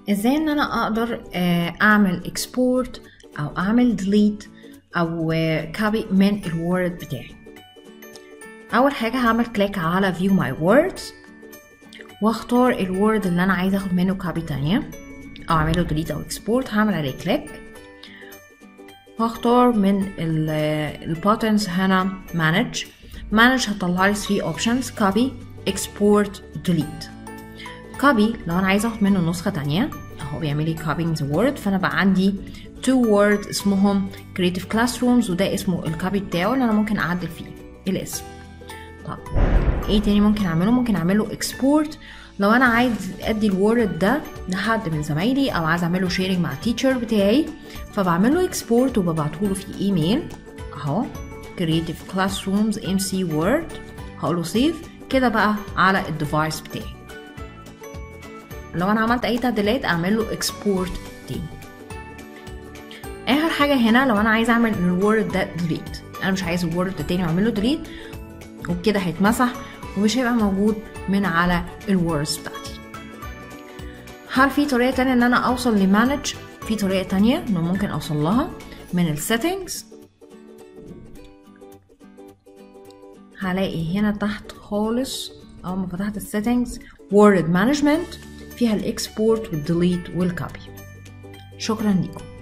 ازاي ان انا اقدر اعمل اكسبورت او اعمل ديليت او كوبي من الوورد بتاعي اول حاجه هعمل كليك على view my words واختار الوورد اللي انا عايزه اخد منه كوبي تانية او اعمله ديليت او اكسبورت هعمل عليه كليك هختار من الباترنز هنا manage manage هتطلع لي 3 options copy export delete copy لو انا عايزه اخد منه نسخه تانية اهو بيعمل لي copying the word فانا بقى عندي two words اسمهم creative classrooms وده اسمه الكوبي بتاعه اللي انا ممكن اعدل فيه الاسم طب ايه تاني ممكن اعمله ممكن اعمله export لو انا عايز ادي الوورد ده لحد من زمايلي او عايز اعمله شيرنج مع التيتشر بتاعي فبعمله اكسبورت وببعته له في ايميل اهو creative classrooms mc word هقوله سيف كده بقى على الديفايس بتاعي لو انا عملت اي تعديلات اعمل له اكسبورت تاني اخر حاجه هنا لو انا عايز اعمل الوورد ده ديليت انا مش عايز الوورد ده تاني واعمل له ديليت وبكده هيتمسح ومش هيبقى موجود من على الوردز بتاعتي هل في طريقه تانية ان انا اوصل لمانج في طريقه تانية انه ممكن اوصل لها من السيتنجز هلاقي هنا تحت خالص اول ما فتحت السيتنجز وورد مانجمنت فيها الاكسبورت والديليت والكوبي شكرا لكم